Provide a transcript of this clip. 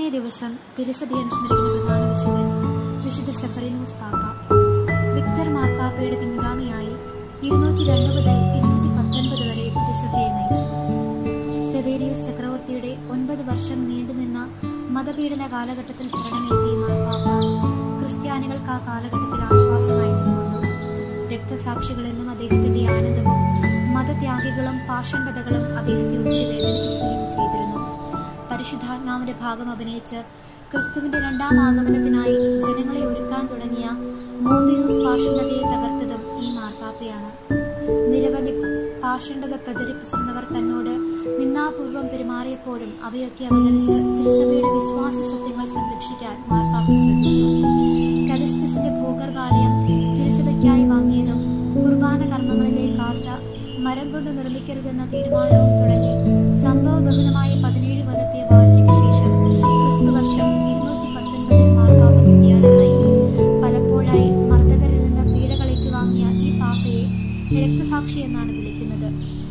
ദിവസം തിരുസഭയെ അനുസ്മരിക്കുന്ന പ്രധാന വിശുദ്ധൻ വിശുദ്ധ സെഫറിനോസ് പാപ്പ വിക്ടർ മാർപ്പാപ്പയുടെ പിൻഗാമിയായി ഇരുന്നൂറ്റി രണ്ട് മുതൽ ഇരുന്നൂറ്റി പത്തൊൻപത് വരെ തിരുസഭയെ നയിച്ചു സെവേരിയസ് ചക്രവർത്തിയുടെ ഒൻപത് വർഷം നീണ്ടുനിന്ന മതപീഡന കാലഘട്ടത്തിൽ ഭരണമേറ്റിയ മാർപ്പാപ്പ ക്രിസ്ത്യാനികൾക്ക് ആ കാലഘട്ടത്തിൽ ആശ്വാസമായി നിലകൊണ്ടു രക്തസാക്ഷികളെന്നും അദ്ദേഹത്തിന്റെ ആനന്ദവും മതത്യാഗികളും പാഷണ്ഡതകളും അദ്ദേഹത്തെ ഒത്തിരി വേദനിപ്പിക്കുകയും ചെയ്തിരുന്നു പരിശുദ്ധാത്മാവിന്റെ ഭാഗം അഭിനയിച്ച് ക്രിസ്തുവിന്റെ രണ്ടാം ആഗമനത്തിനായി ജനങ്ങളെ ഒരുക്കാൻ തുടങ്ങിയ മോന്തിനൂസ് പാഷണ്ഡതയെ തകർത്തതും ഈ മാർപ്പാപ്പയാണ് നിരവധി പാഷണ്ഡത പ്രചരിപ്പിച്ചിരുന്നവർ തന്നോട് നിന്നാപൂർവം പെരുമാറിയപ്പോഴും അവയൊക്കെ അവഗണിച്ച് തിരുസഭയുടെ വിശ്വാസ സത്യങ്ങൾ സംരക്ഷിക്കാൻ മാർപ്പാപ്പ ശ്രദ്ധിച്ചു കലിസ്റ്റസിന്റെ ഭൂഗർഭാലയം തിരുസഭയ്ക്കായി വാങ്ങിയതും കുർബാന കർമ്മങ്ങളിലെ കാസ മരം കൊണ്ട് നിർമ്മിക്കരുതെന്ന തീരുമാനവും തുടങ്ങി സംഭവബഹുലമായ പതിനേഴ് കൊല്ലത്തെ വാഴ്ചയ്ക്ക് ശേഷം ക്രിസ്തുവർഷം ഇരുന്നൂറ്റി പത്തൊൻപതിൽ മാർപ്പാപ്പ നിര്യാതനായി പലപ്പോഴായി മർദ്ദകരിൽ നിന്ന് പീഡകളേറ്റുവാങ്ങിയ ഈ പാപ്പയെ രക്തസാക്ഷി എന്നാണ് വിളിക്കുന്നത്